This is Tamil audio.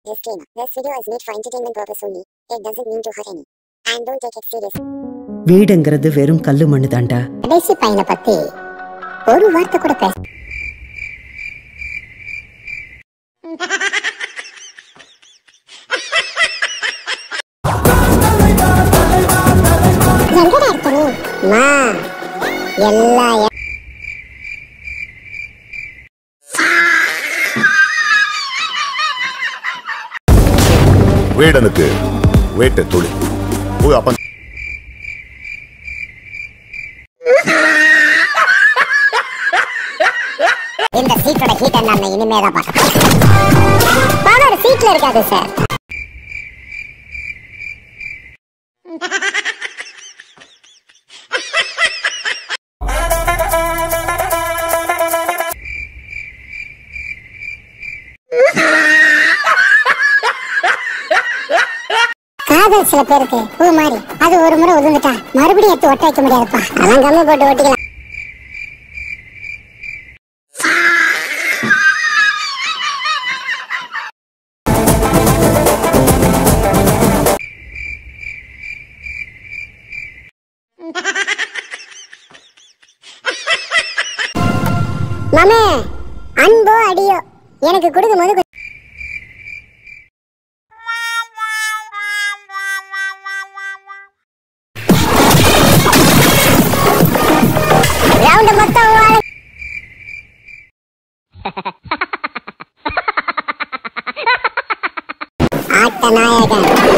Disclaimer. This video is made for entertainment purpose only. It doesn't mean to hurt any. And don't take it seriously. வீடுங்கிறது வெறும் கல்லு மண்ணு தாண்டா கடைசி பையனை பத்தி ஒரு வார்த்தை கூட பேச எங்கடா இருக்க நீ மா எல்லா எ- வேடனுக்கு வேட்டை தொழில் போய் அப்பன் இந்த சீட்டோட ஹீட் என்ன இனிமே தான் பார்க்கணும் பவர் சீட்ல இருக்காது சார் காதல் சில பேருக்கு பூ மாதிரி அது ஒரு முறை உதிர்ந்துட்டா மறுபடியும் எடுத்து ஒட்ட வைக்க முடியாதுப்பா அதான் கம்மி போட்டு ஒட்டிக்கலாம் மாமே அன்போ அடியோ எனக்கு கொடுக்கும் போது ரவுண்ட் மொத்தம் வாழ- ஆட்ட நாயகன்